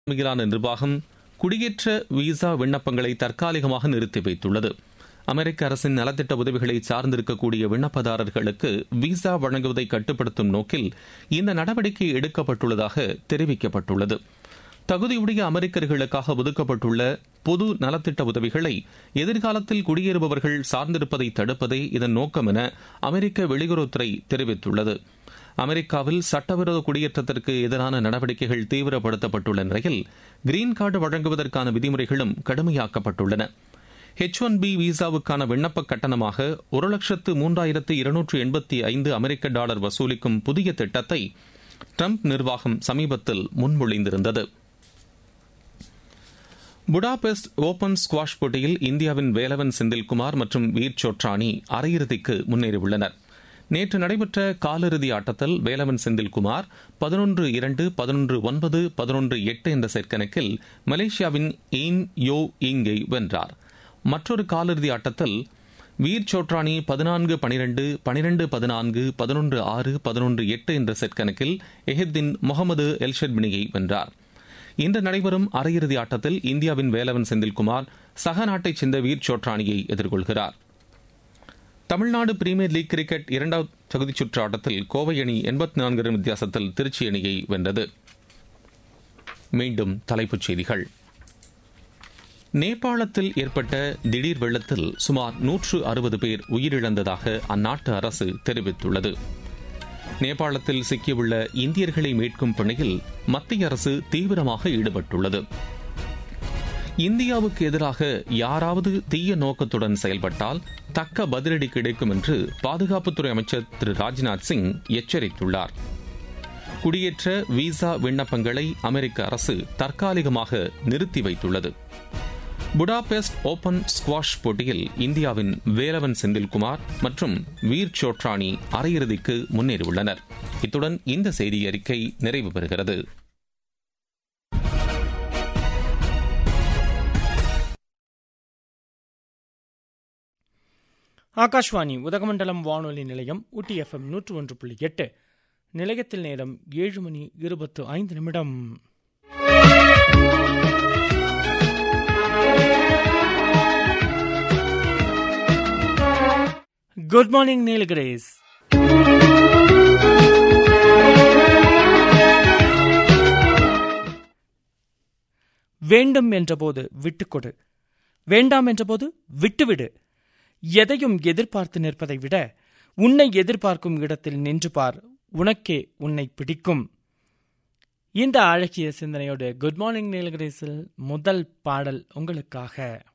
தலைமையிலான நிர்வாகம் குடியேற்ற விசா விண்ணப்பங்களை தற்காலிகமாக நிறுத்தி வைத்துள்ளது அமெரிக்க அரசின் நலத்திட்ட உதவிகளை சார்ந்திருக்கக்கூடிய விண்ணப்பதாரர்களுக்கு விசா வழங்குவதை கட்டுப்படுத்தும் நோக்கில் இந்த நடவடிக்கை எடுக்கப்பட்டுள்ளதாக தெரிவிக்கப்பட்டுள்ளது தகுதியுடைய அமெரிக்கர்களுக்காக ஒதுக்கப்பட்டுள்ள பொது நலத்திட்ட உதவிகளை எதிர்காலத்தில் குடியேறுபவர்கள் சார்ந்திருப்பதை தடுப்பதே இதன் நோக்கம் என அமெரிக்க வெளியுறவுத்துறை தெரிவித்துள்ளது அமெரிக்காவில் சட்டவிரோத குடியேற்றத்திற்கு எதிரான நடவடிக்கைகள் தீவிரப்படுத்தப்பட்டுள்ள நிலையில் கிரீன் கார்டு வழங்குவதற்கான விதிமுறைகளும் கடுமையாக்கப்பட்டுள்ளன ஹெச் ஒன் பி விசாவுக்கான விண்ணப்ப கட்டணமாக ஒரு லட்சத்து மூன்றாயிரத்து இருநூற்று எண்பத்தி ஐந்து அமெரிக்க டாலர் வசூலிக்கும் புதிய திட்டத்தை ட்ரம்ப் நிர்வாகம் சமீபத்தில் முன்மொழிந்திருந்தது புடாபெஸ்ட் ஓபன் ஸ்குவாஷ் போட்டியில் இந்தியாவின் வேலவன் செந்தில்குமார் மற்றும் வீர் சோட்ரானி அரையிறுதிக்கு முன்னேறியுள்ளனர் நேற்று நடைபெற்ற காலிறுதி ஆட்டத்தில் வேலவன் செந்தில்குமார் பதினொன்று இரண்டு பதினொன்று ஒன்பது பதினொன்று எட்டு என்ற செட் கணக்கில் மலேசியாவின் ஈன் யோ இங்கை வென்றார் மற்றொரு காலிறுதி ஆட்டத்தில் வீர் சோட்ரானி பதினான்கு பனிரெண்டு பனிரெண்டு பதினான்கு பதினொன்று ஆறு பதினொன்று எட்டு என்ற செட் கணக்கில் எஹித்தின் முகமது எல்ஷெட்பினியை வென்றார் இன்று நடைபெறும் அரையிறுதி ஆட்டத்தில் இந்தியாவின் வேலவன் செந்தில்குமார் சக நாட்டைச் சேர்ந்த வீர் சோட்ரானியை எதிர்கொள்கிறார் தமிழ்நாடு பிரீமியர் லீக் கிரிக்கெட் இரண்டாவது தகுதிச் சுற்று ஆட்டத்தில் கோவை அணி எண்பத்தி நான்கு ரன் வித்தியாசத்தில் திருச்சி அணியை வென்றது மீண்டும் தலைப்புச் செய்திகள் நேபாளத்தில் ஏற்பட்ட திடீர் வெள்ளத்தில் சுமார் நூற்று அறுபது பேர் உயிரிழந்ததாக அந்நாட்டு அரசு தெரிவித்துள்ளது நேபாளத்தில் சிக்கியுள்ள இந்தியர்களை மீட்கும் பணியில் மத்திய அரசு தீவிரமாக ஈடுபட்டுள்ளது இந்தியாவுக்கு எதிராக யாராவது தீய நோக்கத்துடன் செயல்பட்டால் தக்க பதிலடி கிடைக்கும் என்று பாதுகாப்புத்துறை அமைச்சர் திரு ராஜ்நாத் சிங் எச்சரித்துள்ளார் குடியேற்ற விசா விண்ணப்பங்களை அமெரிக்க அரசு தற்காலிகமாக நிறுத்தி வைத்துள்ளது புடாபெஸ்ட் ஓபன் ஸ்குவாஷ் போட்டியில் இந்தியாவின் வேலவன் செந்தில்குமார் மற்றும் வீர் சோட்ரானி அரையிறுதிக்கு முன்னேறியுள்ளனர் இத்துடன் இந்த செய்தி அறிக்கை நிறைவு பெறுகிறது ஆகாஷ்வாணி உதகமண்டலம் வானொலி நிலையம் ஊட்டி எஃப்எம் நூற்று ஒன்று புள்ளி எட்டு நிலையத்தில் நேரம் ஏழு மணி இருபத்து ஐந்து நிமிடம் குட் மார்னிங் நீலகிரேஸ் வேண்டும் என்றபோது விட்டுக்கொடு வேண்டாம் என்றபோது விட்டுவிடு எதையும் எதிர்பார்த்து நிற்பதை விட உன்னை எதிர்பார்க்கும் இடத்தில் நின்று பார் உனக்கே உன்னை பிடிக்கும் இந்த அழகிய சிந்தனையோடு குட் மார்னிங் நீலகிரேஸில் முதல் பாடல் உங்களுக்காக